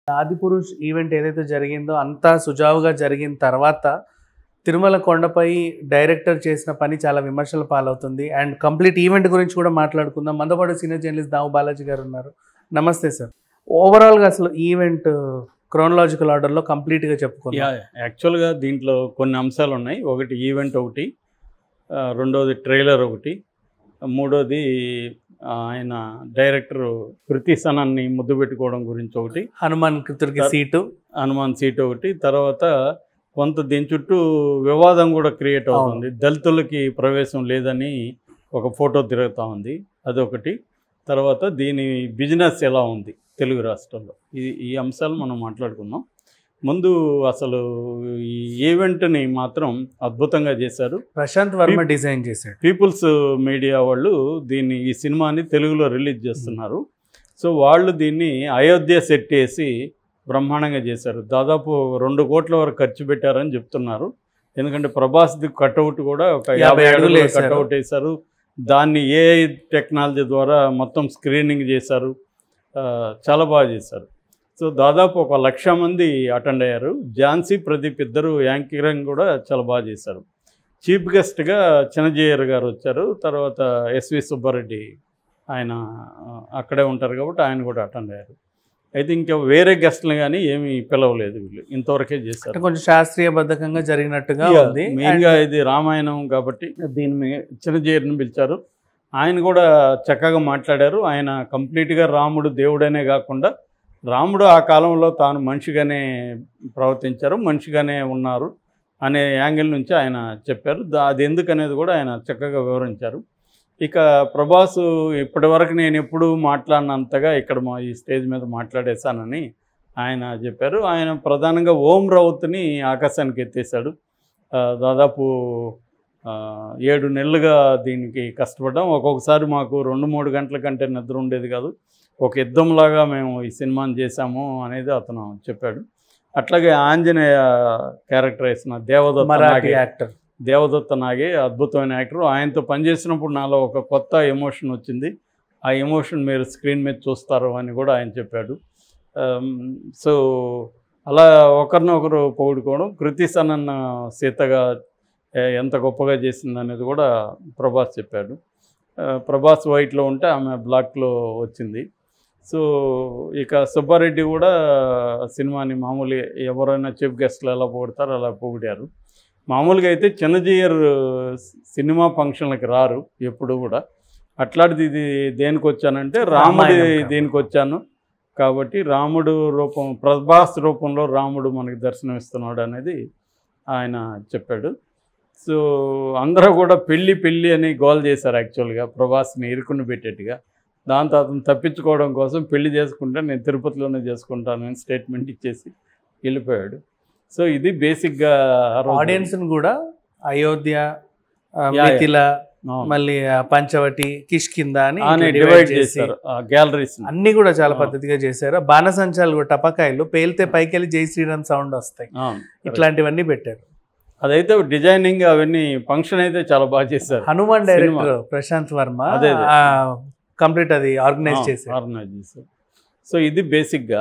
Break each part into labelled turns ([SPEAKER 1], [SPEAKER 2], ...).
[SPEAKER 1] Adipurush event ఏదైతే జరిగిందో అంతా సుజావుగా జరిగిన తర్వాత తిరుమల కొండపై డైరెక్టర్ చేసిన పని చాలా విమర్శల పాలవుతుంది అండ్ కంప్లీట్ ఈవెంట్ గురించి కూడా మాట్లాడుకుందాం మందపాడు సీనియర్ జర్నలిస్ట్ దావు బాలాజీ గారు ఉన్నారు నమస్తే సార్ ఓవరాల్గా అసలు ఈవెంట్ క్రోనలాజికల్ ఆర్డర్లో కంప్లీట్గా
[SPEAKER 2] యా
[SPEAKER 1] చెప్పుకుందాం
[SPEAKER 2] యాక్చువల్గా దీంట్లో కొన్ని అంశాలు ఉన్నాయి ఒకటి ఈవెంట్ ఒకటి ఆ, రెండోది ట్రైలర్ ఒకటి మూడోది ఆ, ఆయన డైరెక్టర్ కృతి సనాన్ని ముద్దు పెట్టుకోవడం గురించి ఒకటి
[SPEAKER 1] హనుమాన్ కృతుడికి
[SPEAKER 2] సార్.
[SPEAKER 1] సీటు
[SPEAKER 2] హనుమాన్ సీట్ ఒకటి తర్వాత కొంత దీని చుట్టూ వివాదం కూడా క్రియేట్ అవుతుంది దళితులకి ప్రవేశం లేదని ఒక ఫోటో తిరుగుతూ ఉంది అదొకటి తర్వాత దీని బిజినెస్ ఎలా ఉంది తెలుగు రాష్ట్రాల్లో ఈ ఈ అంశాలు మనం మాట్లాడుకుందాం ముందు అసలు ఈ ఈవెంట్ని మాత్రం అద్భుతంగా చేశారు
[SPEAKER 1] ప్రశాంత్ వర్మ డిజైన్ చేశాడు
[SPEAKER 2] పీపుల్స్ మీడియా వాళ్ళు దీన్ని ఈ సినిమాని తెలుగులో రిలీజ్ చేస్తున్నారు సో వాళ్ళు దీన్ని అయోధ్య సెట్ చేసి బ్రహ్మాండంగా చేశారు దాదాపు రెండు కోట్ల వరకు ఖర్చు పెట్టారని చెప్తున్నారు ఎందుకంటే ప్రభాస్ది కట్అవుట్ కూడా ఒక
[SPEAKER 1] యాభై
[SPEAKER 2] యాభై
[SPEAKER 1] అడుగులు
[SPEAKER 2] అడుగుల
[SPEAKER 1] వేశారు.
[SPEAKER 2] కట్అవుట్ వేశారు దాన్ని ఏ టెక్నాలజీ ద్వారా మొత్తం స్క్రీనింగ్ చేశారు ఆ, చాలా బాగా చేశారు సో దాదాపు ఒక లక్ష మంది అటెండ్ అయ్యారు ఝాన్సీ ప్రదీప్ ఇద్దరు యాంకరింగ్ కూడా చాలా బాగా చేశారు చీఫ్ గెస్ట్గా చిన్నజీయర్ గారు వచ్చారు తర్వాత ఎస్వి సుబ్బారెడ్డి ఆయన ఆ, అక్కడే ఉంటారు కాబట్టి ఆయన కూడా అటెండ్ అయ్యారు అయితే ఇంకా వేరే గెస్ట్లు కానీ ఏమీ పిలవలేదు వీళ్ళు ఇంతవరకే
[SPEAKER 1] అంటే
[SPEAKER 2] చేశారు
[SPEAKER 1] కొంచెం శాస్త్రీయబద్ధకంగా జరిగినట్టుగా
[SPEAKER 2] Yeah,
[SPEAKER 1] ఉంది And
[SPEAKER 2] మెయిన్గా ఇది రామాయణం కాబట్టి దీని మీ చిన్నజీయర్ని పిలిచారు ఆయన కూడా చక్కగా మాట్లాడారు ఆయన కంప్లీట్గా రాముడు దేవుడనే కాకుండా రాముడు ఆ కాలంలో తాను మనిషిగానే ప్రవర్తించారు మనిషిగానే ఉన్నారు అనే యాంగిల్ నుంచి ఆయన చెప్పారు దా- అది ఎందుకనేది కూడా ఆయన చక్కగా వివరించారు ఇక ప్రభాస్ ఇప్పటివరకు నేను ఎప్పుడూ మాట్లాడినంతగా ఇక్కడ మా ఈ స్టేజ్ మీద మాట్లాడేశానని ఆయన చెప్పారు ఆయన ప్రధానంగా ఓం రౌత్ని ఆకాశానికి ఎత్తేసాడు ఆ, దాదాపు ఆ, ఏడు నెలలుగా దీనికి కష్టపడ్డాం ఒక్కొక్కసారి మాకు రెండు మూడు గంటల కంటే నిద్ర ఉండేది కాదు ఒక యుద్ధంలాగా మేము ఈ సినిమాని చేశాము అనేది అతను చెప్పాడు అట్లాగే ఆంజనేయ క్యారెక్టర్ వేసిన దేవదత్త
[SPEAKER 1] మరాఠీ
[SPEAKER 2] నాగే
[SPEAKER 1] యాక్టర్
[SPEAKER 2] దేవదత్త నాగే అద్భుతమైన యాక్టర్ ఆయనతో పనిచేసినప్పుడు నాలో ఒక కొత్త ఎమోషన్ వచ్చింది ఆ ఎమోషన్ మీరు స్క్రీన్ మీద చూస్తారు అని కూడా ఆయన చెప్పాడు ఆమ్, సో అలా ఒకరినొకరు పొగుడుకోవడం కృతి సనన్న సీతగా ఏ, ఎంత గొప్పగా చేసింది అనేది కూడా ప్రభాస్ చెప్పాడు ఆ, ప్రభాస్ వైట్లో ఉంటే ఆమె బ్లాక్లో వచ్చింది సో ఇక సుబ్బారెడ్డి కూడా సినిమాని మామూలు ఎవరైనా చీఫ్ గెస్ట్లు ఎలా పొగుడతారో అలా పొగిడారు మామూలుగా అయితే చిన్నజీయర్ సినిమా ఫంక్షన్లకి రారు ఎప్పుడు కూడా అట్లాంటిది ఇది దేనికి వచ్చానంటే రాముడి
[SPEAKER 1] రామాయణం కాబట్టి.
[SPEAKER 2] దీనికి వచ్చాను కాబట్టి రాముడు రూపం ప్రభాస్ రూపంలో రాముడు మనకి దర్శనమిస్తున్నాడు అనేది ఆయన చెప్పాడు సో అందరూ కూడా పెళ్ళి పెళ్ళి అని గోల్ చేశారు యాక్చువల్గా ప్రభాస్ని ఇరుకుని పెట్టేట్టుగా దాంతో అతను తప్పించుకోవడం కోసం పెళ్లి చేసుకుంటే నేను తిరుపతిలోనే చేసుకుంటానని స్టేట్మెంట్ ఇచ్చేసి వెళ్ళిపోయాడు సో ఇది బేసిక్గా
[SPEAKER 1] ఆడియన్స్ కూడా అయోధ్య ఆ,
[SPEAKER 2] యా.
[SPEAKER 1] మిథిల మళ్ళీ ఆ, పంచవటి కిష్కింద అని ఇట్లా
[SPEAKER 2] డివైడ్
[SPEAKER 1] divide చేసి
[SPEAKER 2] చేశారు గ్యాలరీస్
[SPEAKER 1] అన్ని కూడా చాలా
[SPEAKER 2] ఆ.
[SPEAKER 1] పద్ధతిగా చేశారు బాణసంచాలు కూడా టపకాయలు పేలితే పైకెళ్ళి జై శ్రీరామ్ సౌండ్ వస్తాయి ఇట్లాంటివన్నీ పెట్టారు
[SPEAKER 2] అదైతే డిజైనింగ్ అవన్నీ ఫంక్షన్ అయితే చాలా బాగా చేశారు
[SPEAKER 1] హనుమాన్
[SPEAKER 2] సినిమా.
[SPEAKER 1] డైరెక్టర్ ప్రశాంత్ వర్మ
[SPEAKER 2] అదే, అదే.
[SPEAKER 1] కంప్లీట్ అది ఆర్గనైజ్ చేశారు
[SPEAKER 2] ఆర్గనైజ్ చేశారు సో ఇది బేసిక్గా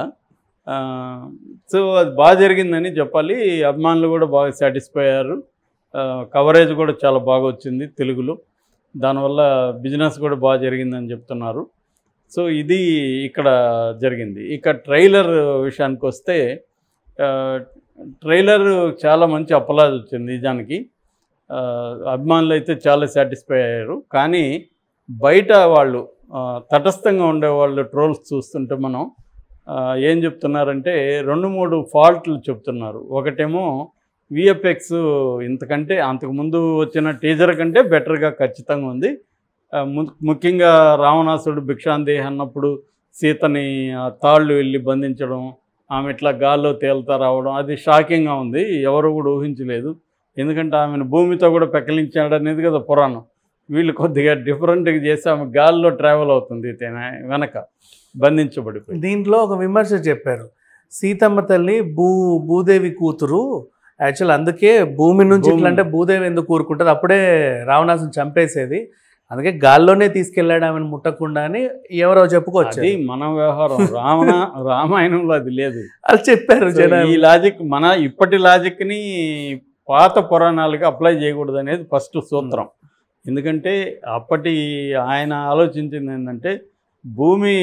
[SPEAKER 2] సో అది బాగా జరిగిందని చెప్పాలి అభిమానులు కూడా బాగా సాటిస్ఫై అయ్యారు కవరేజ్ కూడా చాలా బాగా వచ్చింది తెలుగులో దానివల్ల బిజినెస్ కూడా బాగా జరిగిందని చెప్తున్నారు సో ఇది ఇక్కడ జరిగింది ఇక ట్రైలర్ విషయానికి వస్తే ఆ, ట్రైలర్ చాలా మంచి అప్పలాజ్ వచ్చింది నిజానికి ఆ, అభిమానులు అయితే చాలా సాటిస్ఫై అయ్యారు కానీ బయట వాళ్ళు ఆ, తటస్థంగా ఉండే వాళ్ళు ట్రోల్స్ చూస్తుంటే మనం ఆ, ఏం చెప్తున్నారంటే రెండు మూడు ఫాల్ట్లు చెప్తున్నారు ఒకటేమో విఎఫ్ఎక్స్ ఇంతకంటే అంతకుముందు వచ్చిన టీజర్ కంటే బెటర్గా ఖచ్చితంగా ఉంది ఆ, ము- ముఖ్యంగా రావణాసుడు భిక్షాందేహి అన్నప్పుడు సీతని ఆ తాళ్ళు వెళ్ళి బంధించడం ఆమె ఇట్లా గాల్లో తేలుతా రావడం అది షాకింగ్గా ఉంది ఎవరు కూడా ఊహించలేదు ఎందుకంటే ఆమెను భూమితో కూడా పెకలించాడు అనేది కదా పురాణం వీళ్ళు కొద్దిగా డిఫరెంట్గా చేసి ఆమె గాల్లో ట్రావెల్ అవుతుంది తేన- వెనక బంధించబడిపోయి
[SPEAKER 1] దీంట్లో ఒక విమర్శ చెప్పారు సీతమ్మ తల్లి భూ భూదేవి కూతురు యాక్చువల్ అందుకే భూమి నుంచి
[SPEAKER 2] భూమి.
[SPEAKER 1] ఇట్లా అంటే భూదేవి ఎందుకు కూరుకుంటుంది అప్పుడే రావణాసుని చంపేసేది అందుకే గాల్లోనే తీసుకెళ్ళాడు ఆమెను ముట్టకుండా అని ఎవరో చెప్పుకోవచ్చు
[SPEAKER 2] అది మన వ్యవహారం రావణ రామాయణంలో అది లేదు
[SPEAKER 1] అది చెప్పారు
[SPEAKER 2] సో
[SPEAKER 1] జనాలు
[SPEAKER 2] ఈ లాజిక్ మన ఇప్పటి లాజిక్ ని పాత పురాణాలకి అప్లై చేయకూడదు అనేది ఫస్ట్ సూత్రం ఎందుకంటే అప్పటి ఆయన ఆలోచించింది ఏంటంటే భూమి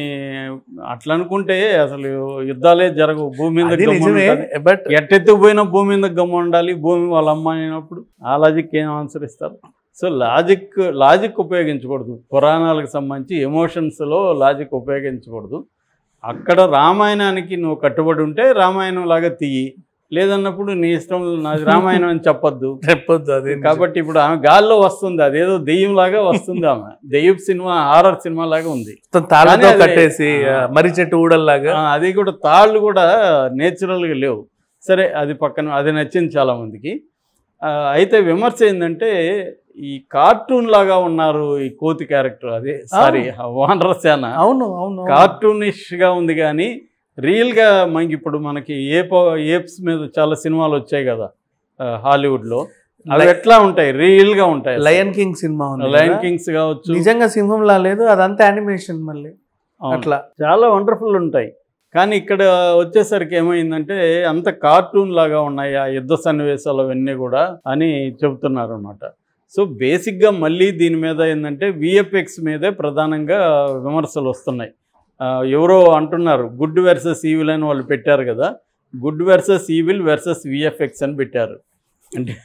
[SPEAKER 2] అట్లా అనుకుంటే అసలు యుద్ధాలే జరగవు భూమి మీద
[SPEAKER 1] అది
[SPEAKER 2] గమ్మున
[SPEAKER 1] నిజమే
[SPEAKER 2] ఉంటది.
[SPEAKER 1] బట్
[SPEAKER 2] ఎట్టెత్తుకు పోయినా భూమి మీద గమ్మ ఉండాలి భూమి వాళ్ళ అమ్మ అయినప్పుడు ఆ లాజిక్ ఏం ఆన్సర్ ఇస్తారు సో లాజిక్ లాజిక్ ఉపయోగించకూడదు పురాణాలకు సంబంధించి ఎమోషన్స్లో లాజిక్ ఉపయోగించకూడదు అక్కడ రామాయణానికి నువ్వు కట్టుబడి ఉంటే రామాయణం లాగా తీయి లేదన్నప్పుడు నీ ఇష్టం నాది రామాయణం అని చెప్పొద్దు
[SPEAKER 1] చెప్పొద్దు అది
[SPEAKER 2] కాబట్టి ఇప్పుడు ఆమె గాల్లో వస్తుంది అదేదో దెయ్యం లాగా వస్తుంది ఆమె దెయ్యపు సినిమా హారర్ సినిమా లాగా ఉంది
[SPEAKER 1] మొత్తం తాళ్ళతో
[SPEAKER 2] కానీ అది-
[SPEAKER 1] కట్టేసి
[SPEAKER 2] ఆ.
[SPEAKER 1] ఆ, మర్రి చెట్టు ఊడల్లాగా
[SPEAKER 2] ఆ, అది కూడా తాళ్ళు కూడా నేచురల్గా లేవు సరే అది పక్కన అది నచ్చింది చాలామందికి ఆ, అయితే విమర్శ ఏంటంటే ఈ కార్టూన్ లాగా ఉన్నారు ఈ కోతి క్యారెక్టర్ అదే సారీ వానర సేన
[SPEAKER 1] అవును అవును అవును.
[SPEAKER 2] కార్టూనిష్గా ఉంది కానీ రియల్గా మనకి ఇప్పుడు మనకి ఏపో ఏప్స్ మీద చాలా సినిమాలు వచ్చాయి కదా ఆ, హాలీవుడ్లో అవి
[SPEAKER 1] లై-
[SPEAKER 2] ఎట్లా ఉంటాయి రియల్గా ఉంటాయి
[SPEAKER 1] లయన్ కింగ్ సినిమా ఉంది
[SPEAKER 2] లయన్
[SPEAKER 1] కదా.
[SPEAKER 2] కింగ్స్ కావచ్చు
[SPEAKER 1] నిజంగా సింహం లా లేదు అదంతా యానిమేషన్ మళ్ళీ
[SPEAKER 2] అవును.
[SPEAKER 1] అట్లా
[SPEAKER 2] చాలా వండర్ఫుల్ ఉంటాయి కానీ ఇక్కడ వచ్చేసరికి ఏమైందంటే అంత కార్టూన్ లాగా ఉన్నాయి ఆ యుద్ధ సన్నివేశాలు అవన్నీ కూడా అని చెబుతున్నారు అనమాట సో బేసిక్గా మళ్ళీ దీని మీద ఏంటంటే విఎఫ్ఎక్స్ మీదే ప్రధానంగా విమర్శలు వస్తున్నాయి ఆ, ఎవరో అంటున్నారు గుడ్ వెర్సెస్ ఈవిల్ అని వాళ్ళు పెట్టారు కదా good versus evil versus VFX అని పెట్టారు అంటే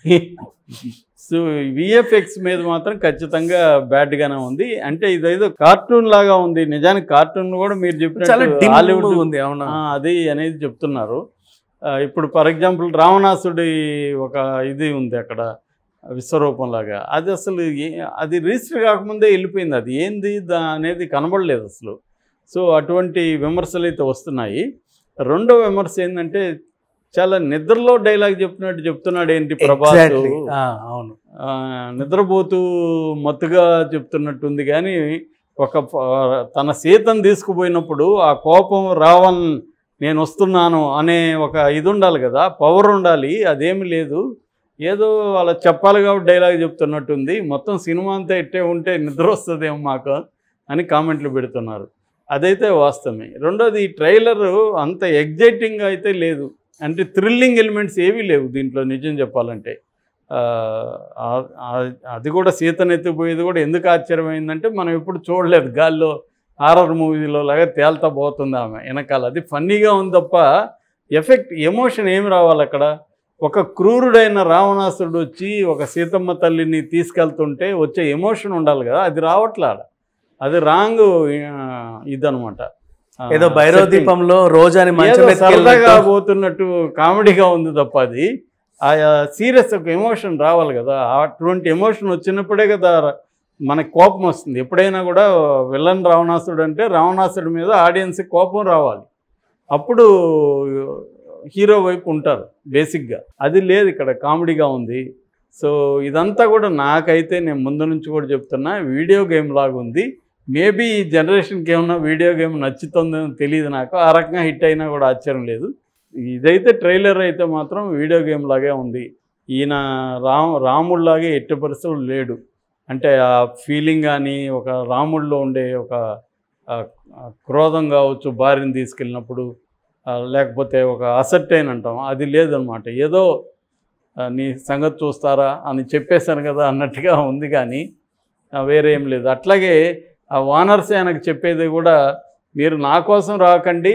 [SPEAKER 2] సో విఎఫ్ఎక్స్ మీద మాత్రం ఖచ్చితంగా బ్యాడ్గానే ఉంది అంటే ఇదేదో కార్టూన్ లాగా ఉంది నిజానికి కార్టూన్ కూడా మీరు
[SPEAKER 1] చాలా
[SPEAKER 2] చెప్పినట్టు హాలీవుడ్
[SPEAKER 1] డిమ్ ఉంది అవును
[SPEAKER 2] ఆ, అది అనేది చెప్తున్నారు ఆ, ఇప్పుడు ఫర్ ఎగ్జాంపుల్ రావణాసుడి ఒక ఇది ఉంది అక్కడ విశ్వరూపం లాగా అది అసలు ఏ- అది రిజిస్టర్ కాకముందే వెళ్ళిపోయింది అది ఏంది దా అనేది కనబడలేదు అసలు సో అటువంటి విమర్శలు అయితే వస్తున్నాయి రెండో విమర్శ ఏంటంటే చాలా నిద్రలో డైలాగ్ చెప్తున్నట్టు చెప్తున్నాడు ఏంటి ప్రభాస్
[SPEAKER 1] Exactly. ఆ, అవును
[SPEAKER 2] ఆ, నిద్రపోతూ మత్తుగా చెప్తున్నట్టుంది కానీ ఒక ప- తన సీతను తీసుకుపోయినప్పుడు ఆ కోపం రావన్ నేను వస్తున్నాను అనే ఒక ఇది ఉండాలి కదా పవర్ ఉండాలి అదేమి లేదు ఏదో అలా చెప్పాలి కాబట్టి డైలాగ్ చెప్తున్నట్టుంది మొత్తం సినిమా అంతా ఇట్టే ఉంటే నిద్ర వస్తుందేమో మాకు అని కామెంట్లు పెడుతున్నారు అదైతే వాస్తవమే రెండోది ఈ ట్రైలర్ అంత ఎగ్జైటింగ్ అయితే లేదు అంటే థ్రిల్లింగ్ ఎలిమెంట్స్ ఏవీ లేవు దీంట్లో నిజం చెప్పాలంటే ఆ, ఆ- ఆ- అది కూడా సీతను ఎత్తిపోయేది కూడా ఎందుకు ఆశ్చర్యమైందంటే మనం ఎప్పుడు చూడలేదు గాల్లో హారర్ మూవీలో లాగా తేల్తా పోతుంది ఆమె వెనకాల అది ఫన్నీగా ఉంది తప్ప ఎఫెక్ట్ ఎమోషన్ ఏమి రావాలి అక్కడ ఒక క్రూరుడైన రావణాసురుడు వచ్చి ఒక సీతమ్మ తల్లిని తీసుకెళ్తుంటే వచ్చే ఎమోషన్ ఉండాలి కదా అది రావట్లే ఆడ అది రాంగ్ ఇదనమాట
[SPEAKER 1] ఏదో భైరవ దీపంలో రోజాని మంచం
[SPEAKER 2] ఏదో సరదాగా
[SPEAKER 1] ఎత్తుకెళ్ళినట్టు
[SPEAKER 2] పోతున్నట్టు కామెడీగా ఉంది తప్ప అది ఆ సీరియస్ ఒక ఎమోషన్ రావాలి కదా అటువంటి ఎమోషన్ వచ్చినప్పుడే కదా మనకి కోపం వస్తుంది ఎప్పుడైనా కూడా విలన్ రావణాసుడు అంటే రావణాసుడి మీద ఆడియన్స్కి కోపం రావాలి అప్పుడు హీరో వైపు ఉంటారు బేసిక్గా అది లేదు ఇక్కడ కామెడీగా ఉంది సో ఇదంతా కూడా నాకైతే నేను ముందు నుంచి కూడా చెప్తున్నా వీడియో గేమ్ లాగా ఉంది మేబీ ఈ జనరేషన్కి ఏమన్నా వీడియో గేమ్ నచ్చుతుందో తెలియదు నాకు ఆ రకంగా హిట్ అయినా కూడా ఆశ్చర్యం లేదు ఇదైతే ట్రైలర్ అయితే మాత్రం వీడియో గేమ్ లాగే ఉంది ఈయన రామ్ రాముడిలాగే ఎట్టి పరిస్థితులు లేడు అంటే ఆ ఫీలింగ్ కానీ ఒక రాముడిలో ఉండే ఒక ఆ, ఆ క్రోధం కావచ్చు భార్యని తీసుకెళ్ళినప్పుడు ఆ, లేకపోతే ఒక అసర్టైన్ అంటాం అది లేదనమాట ఏదో ఆ, నీ సంగతి చూస్తారా అని చెప్పేశాను కదా అన్నట్టుగా ఉంది కానీ ఆ, వేరే ఏం లేదు అట్లాగే ఆ వానర్స్ ఆయనకు చెప్పేది కూడా మీరు నా కోసం రాకండి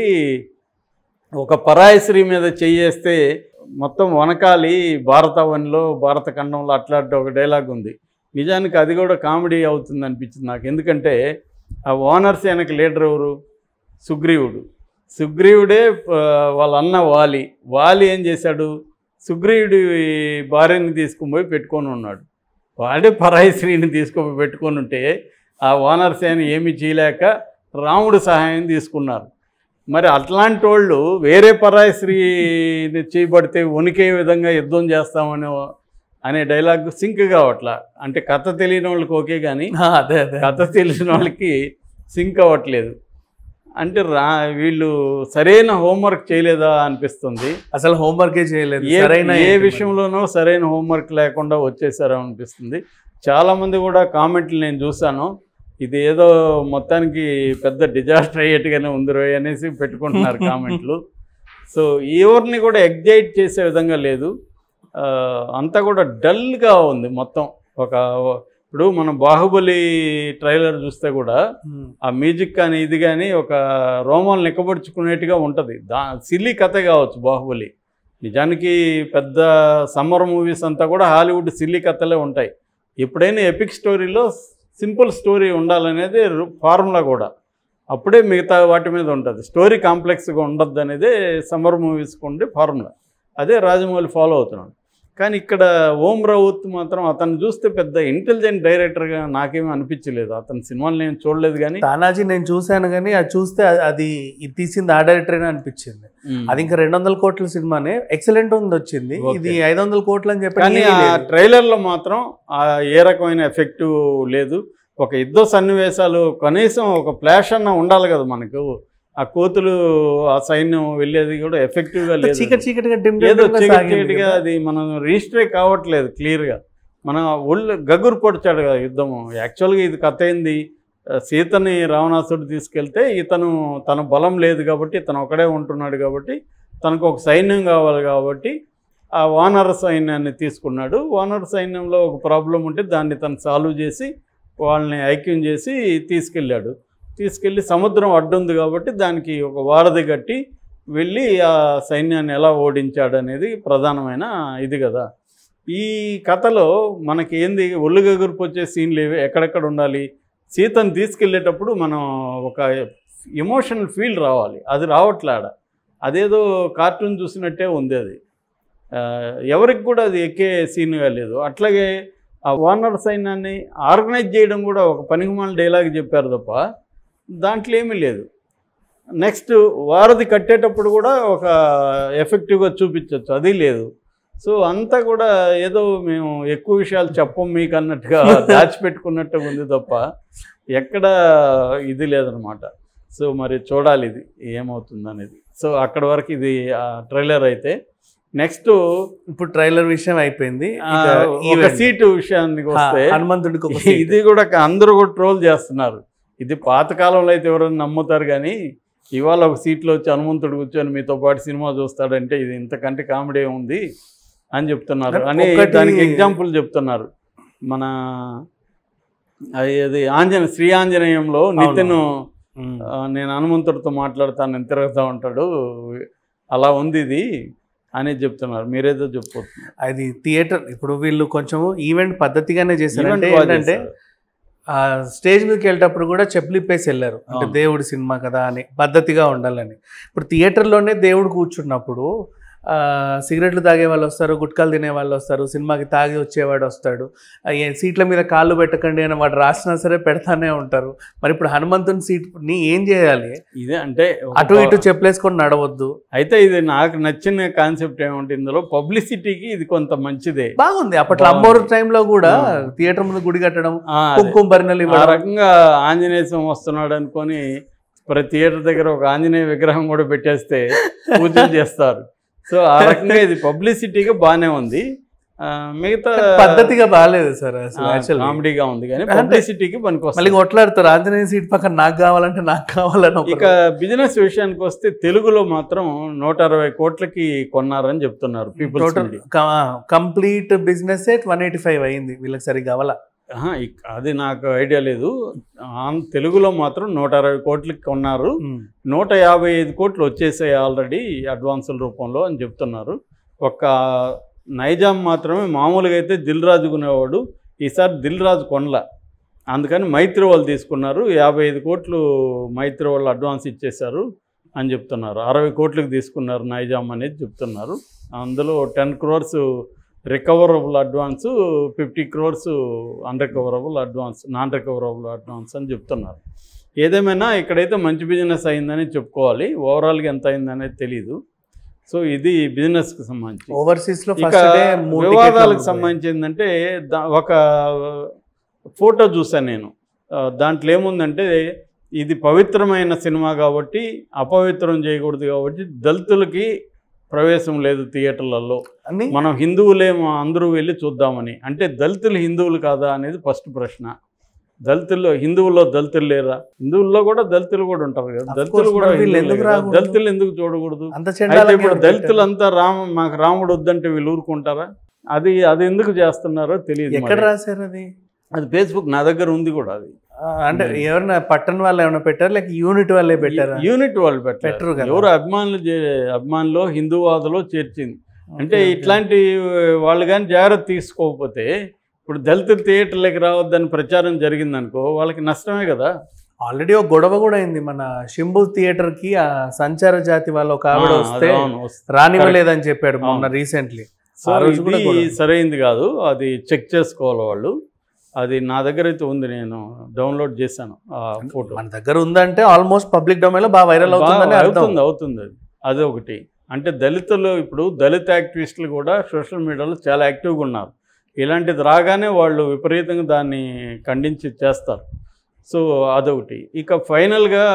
[SPEAKER 2] ఒక పరాయి స్త్రీ మీద చెయ్యేస్తే మొత్తం వనకాలి భారతవనిలో భారత ఖండంలో అట్లాంటి ఒక డైలాగ్ ఉంది నిజానికి అది కూడా కామెడీ అవుతుంది అనిపించింది నాకు ఎందుకంటే ఆ ఓనర్స్ వెనక లీడర్ ఎవరు సుగ్రీవుడు సుగ్రీవుడే ఆ, వాళ్ళ అన్న వాలి వాలి ఏం చేశాడు సుగ్రీవుడి భార్యని తీసుకుని పోయి పెట్టుకొని ఉన్నాడు వాడే పరాయి స్త్రీని తీసుకుపోయి పెట్టుకొని ఉంటే ఆ ఓనర్ సేన ఏమీ చేయలేక రాముడు సహాయం తీసుకున్నారు మరి అట్లాంటి వాళ్ళు వేరే పరాయి స్త్రీని చేయబడితే వణికే విధంగా యుద్ధం చేస్తామని అనే డైలాగ్ సింక్ కావట్లా అంటే కథ తెలియని వాళ్ళకి ఓకే కానీ
[SPEAKER 1] ఆ, అదే అదే
[SPEAKER 2] కథ తెలిసిన వాళ్ళకి సింక్ అవ్వట్లేదు అంటే రా వీళ్ళు సరైన హోంవర్క్ చేయలేదా అనిపిస్తుంది
[SPEAKER 1] అసలు హోంవర్కే చేయలేదు
[SPEAKER 2] ఏ
[SPEAKER 1] సరైన
[SPEAKER 2] ఏ
[SPEAKER 1] ఏంటి మరి?
[SPEAKER 2] విషయంలోనూ సరైన హోంవర్క్ లేకుండా వచ్చేసారో అనిపిస్తుంది చాలామంది కూడా కామెంట్లు నేను చూశాను ఇది ఏదో మొత్తానికి పెద్ద డిజాస్టర్ అయ్యేట్టుగానే ఉంది రోయ్ అనేసి పెట్టుకుంటున్నారు కామెంట్లు సో ఎవరిని కూడా ఎగ్జైట్ చేసే విధంగా లేదు ఆ, అంతా కూడా డల్గా ఉంది మొత్తం ఒక ఇప్పుడు మనం బాహుబలి ట్రైలర్ చూస్తే కూడా
[SPEAKER 1] ఉమ్.
[SPEAKER 2] ఆ మ్యూజిక్ కానీ ఇది కానీ ఒక రోమాలు నిక్కబడుచుకునేట్టుగా ఉంటుంది దా సిల్లీ కథ కావచ్చు బాహుబలి నిజానికి పెద్ద సమ్మర్ మూవీస్ అంతా కూడా హాలీవుడ్ సిల్లీ కథలే ఉంటాయి ఎప్పుడైనా ఎపిక్ స్టోరీలో సింపుల్ స్టోరీ ఉండాలనేది ఫార్ములా కూడా అప్పుడే మిగతా వాటి మీద ఉంటుంది స్టోరీ కాంప్లెక్స్గా ఉండద్దు అనేదే సమ్మర్ మూవీస్కి ఉండే ఫార్ములా అదే రాజమౌళి ఫాలో అవుతున్నాడు కానీ ఇక్కడ ఓం రౌత్ మాత్రం అతను చూస్తే పెద్ద ఇంటెలిజెంట్ డైరెక్టర్గా నాకేమీ అనిపించలేదు అతని సినిమాలు నేను చూడలేదు కానీ
[SPEAKER 1] తానాజీ నేను చూశాను కానీ అది చూస్తే అది- అది ఇది తీసింది ఆ డైరెక్టరే అనిపించింది అది ఇంకా రెండు వందల కోట్ల సినిమానే ఎక్సలెంట్ ఉంది వచ్చింది
[SPEAKER 2] Okay.
[SPEAKER 1] ఇది ఐదు వందల కోట్లు అని చెప్పి
[SPEAKER 2] కానీ ఆ ట్రైలర్లో మాత్రం ఆ ఏ రకమైన ఎఫెక్ట్ లేదు ఒక యుద్ధ సన్నివేశాలు కనీసం ఒక ఫ్లాష్ అన్న ఉండాలి కదా మనకు ఆ కోతులు ఆ సైన్యం వెళ్ళేది కూడా ఎఫెక్టివ్గా లేదు
[SPEAKER 1] చీకటి చీకటిగా dim
[SPEAKER 2] ఏదో
[SPEAKER 1] dim గా
[SPEAKER 2] చీకటి
[SPEAKER 1] సాగింది
[SPEAKER 2] చీకటిగా
[SPEAKER 1] కదా.
[SPEAKER 2] అది మనం రిజిస్టరే కావట్లేదు క్లియర్గా మన ఒళ్ళు గగురు పొడిచాడు కదా యుద్ధము యాక్చువల్గా ఇది కథ ఏంది ఆ, సీతని రావణాసుడు తీసుకెళ్తే ఇతను తన బలం లేదు కాబట్టి ఇతను ఒకడే ఉంటున్నాడు కాబట్టి తనకు ఒక సైన్యం కావాలి కాబట్టి ఆ వానర సైన్యాన్ని తీసుకున్నాడు వానర సైన్యంలో ఒక ప్రాబ్లం ఉంటే దాన్ని తను సాల్వ్ చేసి వాళ్ళని ఐక్యం చేసి తీసుకెళ్ళాడు తీసుకెళ్ళి సముద్రం అడ్డుంది కాబట్టి దానికి ఒక వారధి కట్టి వెళ్ళి ఆ సైన్యాన్ని ఎలా ఓడించాడు అనేది ప్రధానమైన ఇది కదా ఈ కథలో మనకి ఏంది ఒళ్ళు గగురుపు వచ్చే సీన్లు ఏవి ఎక్కడెక్కడ ఉండాలి సీతను తీసుకెళ్ళేటప్పుడు మనం ఒక ఎమోషనల్ ఫీల్ రావాలి అది రావట్లాడ అదేదో కార్టూన్ చూసినట్టే ఉంది అది ఆ, ఎవరికి కూడా అది ఎక్కే సీన్గా లేదు అట్లాగే ఆ వానర్ సైన్యాన్ని ఆర్గనైజ్ చేయడం కూడా ఒక పనికిమాల డైలాగ్ చెప్పారు తప్ప దాంట్లో ఏమీ లేదు నెక్స్ట్ వారధి కట్టేటప్పుడు కూడా ఒక ఎఫెక్టివ్గా చూపించవచ్చు అది లేదు సో అంతా కూడా ఏదో మేము ఎక్కువ విషయాలు చెప్పం మీకు అన్నట్టుగా దాచిపెట్టుకున్నట్టుగా ఉంది తప్ప ఎక్కడ ఇది లేదనమాట సో మరి చూడాలి ఇది ఏమవుతుంది అనేది సో అక్కడ వరకు ఇది ట్రైలర్ అయితే నెక్స్ట్
[SPEAKER 1] ఇప్పుడు ట్రైలర్ విషయం అయిపోయింది ఇక
[SPEAKER 2] ఒక
[SPEAKER 1] event.
[SPEAKER 2] సీటు విషయానికి
[SPEAKER 1] ఆ,
[SPEAKER 2] వస్తే
[SPEAKER 1] హనుమంతుడికి ఒక seat.
[SPEAKER 2] ఇది కూడా అందరూ కూడా ట్రోల్ చేస్తున్నారు ఇది పాతకాలంలో అయితే ఎవరైనా నమ్ముతారు కానీ ఇవాళ ఒక సీట్లో వచ్చి హనుమంతుడు కూర్చొని మీతో పాటు సినిమా చూస్తాడంటే ఇది ఇంతకంటే కామెడీ ఉంది అని చెప్తున్నారు అని
[SPEAKER 1] ఒకటి-
[SPEAKER 2] దానికి ఎగ్జాంపుల్ చెప్తున్నారు మన అది ఆంజనేయ శ్రీ ఆంజనేయంలో నితిన్
[SPEAKER 1] ఉమ్.
[SPEAKER 2] ఆ, నేను హనుమంతుడితో మాట్లాడతాను నేను తిరుగుతూ ఉంటాడు అలా ఉంది ఇది అని చెప్తున్నారు మీరేదో చెప్పబోతున్నారు
[SPEAKER 1] అది థియేటర్ ఇప్పుడు వీళ్ళు కొంచెం ఈవెంట్ పద్ధతిగానే చేశారు
[SPEAKER 2] Event
[SPEAKER 1] అంటే
[SPEAKER 2] బాగా
[SPEAKER 1] ఏంటంటే
[SPEAKER 2] చేశారు.
[SPEAKER 1] ఆ స్టేజ్ మీదకి వెళ్ళేటప్పుడు కూడా చెప్పులు ఇప్పేసి వెళ్ళారు అంటే
[SPEAKER 2] అవును.
[SPEAKER 1] దేవుడి సినిమా కదా అని పద్ధతిగా ఉండాలని ఇప్పుడు థియేటర్లోనే దేవుడు కూర్చున్నప్పుడు ఆ, సిగరెట్లు తాగే వాళ్ళు వస్తారు గుట్కాలు తినే వాళ్ళు వస్తారు సినిమాకి తాగి వచ్చేవాడు వస్తాడు ఆ, ఏ సీట్ల మీద కాళ్ళు పెట్టకండి అని వాడు రాసినా సరే పెడతానే ఉంటారు మరి ఇప్పుడు హనుమంతుని సీట్ ని ఏం చేయాలి
[SPEAKER 2] ఇదే అంటే ఒక
[SPEAKER 1] అటు ఇటు చెప్పలేసుకొని నడవద్దు
[SPEAKER 2] అయితే ఇది నాకు నచ్చిన కాన్సెప్ట్ ఏమంటే ఇందులో పబ్లిసిటీకి ఇది కొంత మంచిదే
[SPEAKER 1] బాగుంది అప్పట్లో
[SPEAKER 2] బాగుంది.
[SPEAKER 1] అమ్మోరు టైంలో కూడా
[SPEAKER 2] ఆ.
[SPEAKER 1] థియేటర్ ముందు గుడి కట్టడం
[SPEAKER 2] ఆ, అదే.
[SPEAKER 1] కుంకుమ బరినలు
[SPEAKER 2] ఆ
[SPEAKER 1] ఇవ్వడం
[SPEAKER 2] రకంగా ఆంజనేయ స్వామి వస్తున్నాడు అనుకొని ప్రతి థియేటర్ దగ్గర ఒక ఆంజనేయ విగ్రహం కూడా పెట్టేస్తే పూజలు చేస్తారు సో ఆ రకంగా ఇది పబ్లిసిటీగా బాగానే ఉంది ఆ, మిగతా
[SPEAKER 1] పద్ధతిగా బాగాలేదు సార్ అసలు యాక్చువల్లీ
[SPEAKER 2] కామెడీగా ఉంది కానీ
[SPEAKER 1] అంటే
[SPEAKER 2] పబ్లిసిటీకి పనికి
[SPEAKER 1] మళ్ళీ కొట్లాడతారు ఆంజనేయ సీట్ పక్కన నాకు కావాలంటే నాకు కావాలని ఒకరు.
[SPEAKER 2] ఇక బిజినెస్ విషయానికి వస్తే తెలుగులో మాత్రం నూట అరవై కోట్లకి కొన్నారని చెప్తున్నారు people's
[SPEAKER 1] total complete business one eighty five అయింది వీళ్ళకి సరిగ్గా అవ్వాల
[SPEAKER 2] ఆహా, ఇక్- అది నాకు ఐడియా లేదు ఆన్ తెలుగులో మాత్రం నూట అరవై కోట్లకి కొన్నారు నూట యాభై ఐదు కోట్లు వచ్చేసాయి ఆల్రెడీ అడ్వాన్సుల రూపంలో అని చెప్తున్నారు ఒక్క నైజాం మాత్రమే మామూలుగా అయితే దిల్ రాజు కొనేవాడు ఈసారి దిల్ రాజు కొనల అందుకని మైత్రి వాళ్ళు తీసుకున్నారు యాభై ఐదు కోట్లు మైత్రి వాళ్ళు అడ్వాన్స్ ఇచ్చేశారు అని చెప్తున్నారు అరవై కోట్లకు తీసుకున్నారు నైజాం అనేది చెప్తున్నారు అందులో ten crores recoverable advance fifty crores unrecoverable advance non recoverable advance అని చెప్తున్నారు ఏదేమైనా ఇక్కడైతే మంచి బిజినెస్ అయిందని చెప్పుకోవాలి ఓవరాల్గా ఎంత అయిందనేది తెలియదు సో ఇది బిజినెస్కి సంబంధించి
[SPEAKER 1] ఓవర్సీస్ లో
[SPEAKER 2] ఇక
[SPEAKER 1] ఫస్ట్ డే మూడు టికెట్లు
[SPEAKER 2] వివాదాలకు
[SPEAKER 1] అమ్ముడుపోయాయి.
[SPEAKER 2] సంబంధించి ఏంటంటే దా- ఒక ఫోటో చూసాను నేను ఆ, దాంట్లో ఏముందంటే ఇది పవిత్రమైన సినిమా కాబట్టి అపవిత్రం చేయకూడదు కాబట్టి దళితులకి ప్రవేశం లేదు థియేటర్లలో
[SPEAKER 1] అని
[SPEAKER 2] మనం హిందువులేమో అందరూ వెళ్ళి చూద్దామని అంటే దళితులు హిందువులు కాదా అనేది ఫస్ట్ ప్రశ్న దళితుల్లో హిందువుల్లో దళితులు లేరా హిందువుల్లో కూడా దళితులు కూడా ఉంటారు కదా
[SPEAKER 1] Of
[SPEAKER 2] దళితులు
[SPEAKER 1] course,
[SPEAKER 2] కూడా
[SPEAKER 1] మరి వీళ్ళు
[SPEAKER 2] హిందువులే
[SPEAKER 1] ఎందుకు
[SPEAKER 2] కదా.
[SPEAKER 1] రాకూడదు?
[SPEAKER 2] దళితులు ఎందుకు చూడకూడదు
[SPEAKER 1] అంత
[SPEAKER 2] అయితే
[SPEAKER 1] చెండాలంగా
[SPEAKER 2] ఇప్పుడు
[SPEAKER 1] ఎవరు
[SPEAKER 2] దళితులంతా రామ మాకు రాముడు వద్దంటే వీళ్ళు ఊరుకుంటారా అది అది ఎందుకు చేస్తున్నారో తెలియదు
[SPEAKER 1] పెట్టారు? ఎక్కడ
[SPEAKER 2] మరి.
[SPEAKER 1] రాశారు అది
[SPEAKER 2] అది ఫేస్బుక్ నా దగ్గర ఉంది కూడా అది
[SPEAKER 1] ఆ, అంటే ఎవరైనా పట్టణ వాళ్ళు ఏమైనా పెట్టారు లేక యూనిట్ వాళ్ళే పెట్టారా
[SPEAKER 2] యూనిట్ వాళ్ళు
[SPEAKER 1] పెట్టరు
[SPEAKER 2] పెట్టారు
[SPEAKER 1] కదా.
[SPEAKER 2] ఎవరు అభిమానులు చే- అభిమానులు హిందూవాదులో చేర్చింది అంటే
[SPEAKER 1] ఓకే, ఓకే.
[SPEAKER 2] ఇట్లాంటి వాళ్ళు కానీ జాగ్రత్త తీసుకోకపోతే ఇప్పుడు దళిత థియేటర్లకి రావద్దని ప్రచారం జరిగిందనుకో వాళ్ళకి నష్టమే కదా
[SPEAKER 1] ఆల్రెడీ ఒక గొడవ కూడా అయింది మన శంభు థియేటర్ కి ఆ సంచార జాతి వాళ్ళ ఒక ఆవిడ
[SPEAKER 2] ఆ,
[SPEAKER 1] వస్తే
[SPEAKER 2] అది అవును, వస్తుంది.
[SPEAKER 1] రానివ్వలేదని చెప్పాడు మొన్న
[SPEAKER 2] అవును.
[SPEAKER 1] రీసెంట్లీ
[SPEAKER 2] సో
[SPEAKER 1] ఆ రోజు కూడా
[SPEAKER 2] ఇది
[SPEAKER 1] గొడవ.
[SPEAKER 2] సరైంది కాదు అది చెక్ చేసుకోవాలి వాళ్ళు అది నా దగ్గర అయితే ఉంది నేను డౌన్లోడ్ చేశాను ఆ ఫోటో
[SPEAKER 1] మన దగ్గర ఉందంటే ఆల్మోస్ట్ పబ్లిక్ డొమైన్ లో బాగా వైరల్ అవుతుందని
[SPEAKER 2] బాగా
[SPEAKER 1] అర్థం
[SPEAKER 2] అవుతుంది అవుతుంది అది అది ఒకటి అంటే దళితులు ఇప్పుడు దళిత యాక్టివిస్టులు కూడా సోషల్ మీడియాలో చాలా యాక్టివ్గా ఉన్నారు ఇలాంటిది రాగానే వాళ్ళు విపరీతంగా దాన్ని ఖండించి చేస్తారు సో అదొకటి ఇక ఫైనల్గా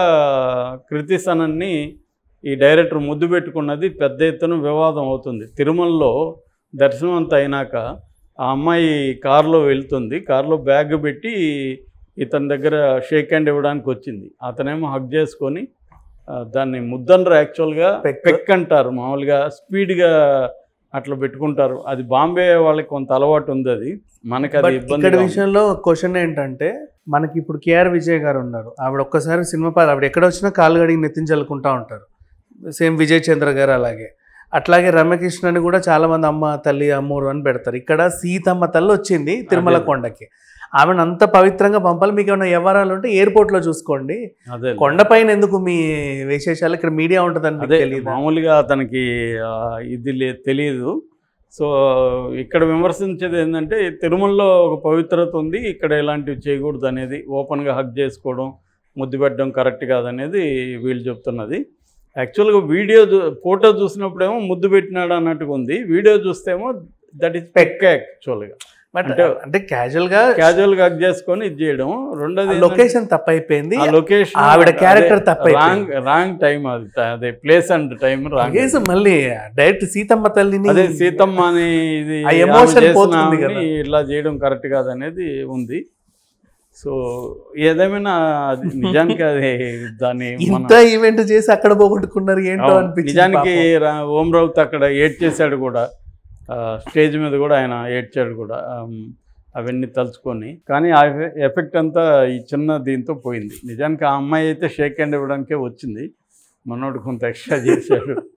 [SPEAKER 2] కృతి సనన్ని ఈ డైరెక్టర్ ముద్దు పెట్టుకున్నది పెద్ద ఎత్తున వివాదం అవుతుంది తిరుమలలో దర్శనం అంతా అయినాక ఆ అమ్మాయి కారులో వెళ్తుంది కారులో బ్యాగ్ పెట్టి ఇతని దగ్గర షేక్ హ్యాండ్ ఇవ్వడానికి వచ్చింది అతనేమో హక్ చేసుకొని ఆ, దాన్ని ముద్దనరు యాక్చువల్గా
[SPEAKER 1] పెక్.
[SPEAKER 2] పెక్ అంటారు మామూలుగా స్పీడ్గా అట్లా పెట్టుకుంటారు అది బాంబే వాళ్ళకి కొంత అలవాటు ఉంది అది మనకి అది
[SPEAKER 1] బట్
[SPEAKER 2] ఇబ్బంది
[SPEAKER 1] ఇక్కడ విషయంలో క్వశ్చన్ ఏంటంటే మనకి ఇప్పుడు కేఆర్ విజయ్ గారు ఉన్నారు ఆవిడ ఒక్కసారి సినిమా పాలు ఆవిడ ఎక్కడ వచ్చినా కాలు గడిగి నెత్తిన చల్లుకుంటా ఉంటారు సేమ్ విజయ్ చంద్ర గారు అలాగే అట్లాగే రమ్యకృష్ణని కూడా చాలా మంది అమ్మ తల్లి అమ్మూరు అని పెడతారు ఇక్కడ సీతమ్మ తల్లి వచ్చింది తిరుమల
[SPEAKER 2] అదే.
[SPEAKER 1] కొండకి ఆమెను అంత పవిత్రంగా పంపాలి మీకు ఏమైనా వ్యవహారాలు ఉంటే ఎయిర్పోర్ట్ లో చూసుకోండి
[SPEAKER 2] అదే
[SPEAKER 1] కొండపైన ఎందుకు మీ విశేషాలు ఇక్కడ మీడియా ఉంటుందని మీకు
[SPEAKER 2] అదే
[SPEAKER 1] తెలియదు
[SPEAKER 2] మామూలుగా అతనికి ఆ, ఇది లే తెలియదు సో ఇక్కడ విమర్శించేది ఏంటంటే తిరుమలలో ఒక పవిత్రత ఉంది ఇక్కడ ఇలాంటివి చేయకూడదు అనేది ఓపెన్గా హక్ చేసుకోవడం ముద్దు పెట్టడం కరెక్ట్ కాదనేది వీళ్ళు చెప్తున్నది యాక్చువల్గా వీడియో చూ ఫోటో చూసినప్పుడేమో ముద్దు పెట్టినాడు అన్నట్టుగా ఉంది వీడియో చూస్తేమో దట్ ఈస్ పెక్క యాక్చువల్గా
[SPEAKER 1] బట్
[SPEAKER 2] అంటే-
[SPEAKER 1] అంటే క్యాజువల్ గా
[SPEAKER 2] క్యాజువల్గా హక్ చేసుకొని ఇది చేయడం రెండోది ఏంటంటే-
[SPEAKER 1] లొకేషన్ తప్పైపోయింది
[SPEAKER 2] ఆ లొకేషన్
[SPEAKER 1] ఆవిడ character తప్పైపోయింది.
[SPEAKER 2] రాంగ్ రాంగ్ టైం అది అదే place and time wrong
[SPEAKER 1] case మళ్ళీ డైరెక్ట్ సీతమ్మ తల్లిని
[SPEAKER 2] అదే సీతమ్మ అని ఇది
[SPEAKER 1] ఆ
[SPEAKER 2] ఆమె
[SPEAKER 1] emotion
[SPEAKER 2] చేసిన
[SPEAKER 1] పోతుంది
[SPEAKER 2] ఆమెని
[SPEAKER 1] కదా.
[SPEAKER 2] ఇట్లా చేయడం కరెక్ట్ కాదనేది ఉంది సో ఏదేమైనా అది నిజానికి అది దాన్ని మన
[SPEAKER 1] ఇంత ఈవెంట్ చేసి అక్కడ పోగొట్టుకున్నారు ఏంటో
[SPEAKER 2] అవును,
[SPEAKER 1] అనిపించింది
[SPEAKER 2] నిజానికి
[SPEAKER 1] పాపం.
[SPEAKER 2] రా- ఓం రౌత్ అక్కడ ఏడ్ చేశాడు కూడా ఆ, స్టేజ్ మీద కూడా ఆయన ఏడ్చాడు కూడా ఆమ్, అవన్నీ తలుచుకొని కానీ ఆ ఎఫె- ఎఫెక్ట్ అంతా ఈ చిన్న దీంతో పోయింది నిజానికి ఆ అమ్మాయి అయితే షేక్ హ్యాండ్ ఇవ్వడానికే వచ్చింది మనోడు కొంత ఎక్స్ట్రా చేశాడు